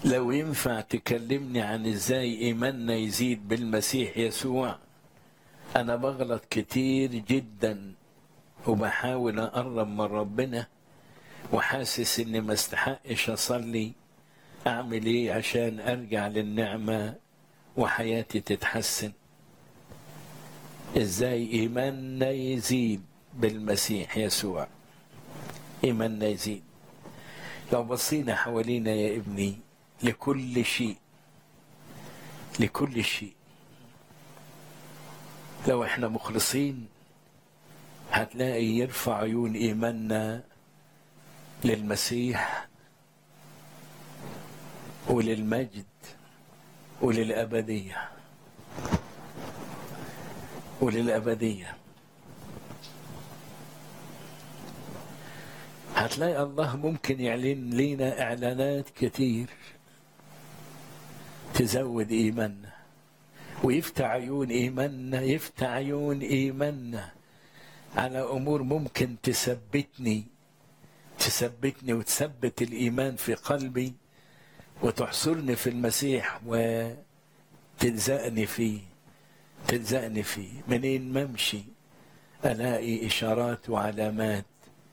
لو ينفع تكلمني عن ازاي ايماننا يزيد بالمسيح يسوع انا بغلط كتير جدا وبحاول اقرب من ربنا وحاسس اني ما استحقش اصلي اعمل ايه عشان ارجع للنعمه وحياتي تتحسن ازاي ايماننا يزيد بالمسيح يسوع ايماننا يزيد لو بصينا حوالينا يا ابني لكل شيء لكل شيء لو احنا مخلصين هتلاقي يرفع عيون ايماننا للمسيح وللمجد وللابديه وللابديه هتلاقي الله ممكن يعلن لنا اعلانات كتير تزود ايماننا ويفتح عيون ايماننا يفتح عيون ايماننا على امور ممكن تثبتني تثبتني وتثبت الايمان في قلبي وتحصرني في المسيح وتلزقني فيه تلزقني فيه منين ما امشي الاقي اشارات وعلامات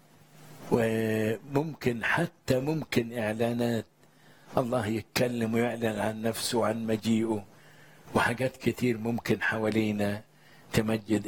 وممكن حتى ممكن اعلانات الله يتكلم ويعلن عن نفسه وعن مجيئه وحاجات كتير ممكن حوالينا تمجد